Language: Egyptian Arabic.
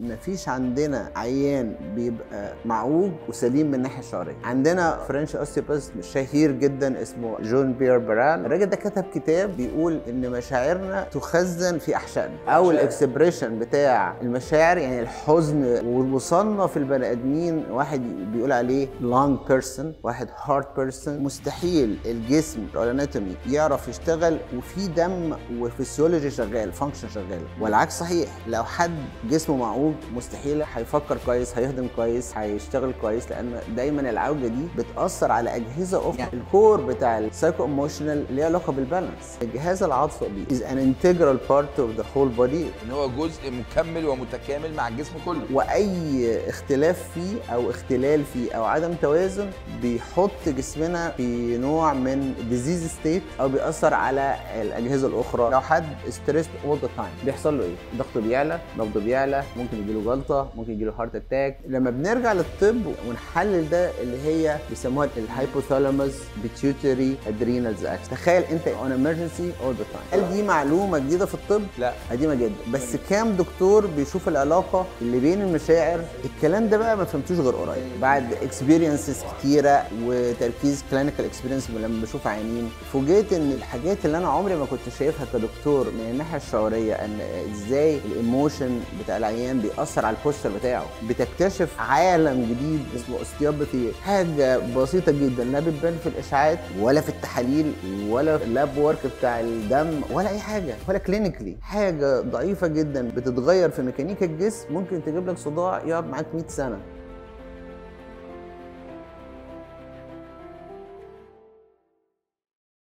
مفيش عندنا عيان بيبقى معوج وسليم من الناحيه الشعريه عندنا فرنش اوستيوباث شهير جدا اسمه جون بير برال الراجل ده كتب كتاب بيقول ان مشاعرنا تخزن في احشائنا او الاكسبريشن بتاع المشاعر يعني الحزن ووصلنا في البني ادمين واحد بيقول عليه لونج بيرسون واحد هارد بيرسون مستحيل الجسم الاناتومي يعرف يشتغل وفي دم وفسيولوجي شغال فانكشن شغال والعكس صحيح لو حد جسمه معوج مستحيل هيفكر كويس هيهضم كويس هيشتغل كويس لان دايما العوجه دي بتاثر على اجهزه اخرى يعني الكور بتاع السايكو ايموشنال ليه علاقه بالبالانس الجهاز العاطفي is an integral part of the whole body ان هو جزء مكمل ومتكامل مع الجسم كله واي اختلاف فيه او اختلال فيه او عدم توازن بيحط جسمنا في نوع من ديزيز ستيت او بيأثر على الاجهزه الاخرى لو حد ستريس اول ذا تايم بيحصل له ايه ضغطه بيعلى نبضه بيعلى ممكن يجيله جلطه ممكن يجيله هارت اتاك لما بنرجع للطب ونحلل ده اللي هي بيسموها الهايبوثالاموس بيتيوتري ادرينالز اكس تخيل انت اون امرجنسي اول ذا تايم هل دي معلومه جديده في الطب لا قديمه جدا بس كام دكتور بيشوف العلاقه اللي بين المشاعر الكلام ده بقى ما فهمتوش غير قريب بعد اكسبيرينسز كتيره وتركيز كلينيكال اكسبيرينس لما بشوف عيانين فوجئت ان الحاجات اللي انا عمري ما كنت شايفها كدكتور من الناحيه الشعوريه ان ازاي الايموشن بتاع العيان بيأثر على البوستر بتاعه بتكتشف عالم جديد اسمه اوستيوباثي حاجه بسيطه جدا لا بتبان في الاشاعات ولا في التحاليل ولا في اللاب ورك بتاع الدم ولا اي حاجه ولا كلينيكلي حاجه ضعيفه جدا بتتغير في ميكانيكا الجسم ممكن تجيب لك صداع يقعد معاك 100 سنه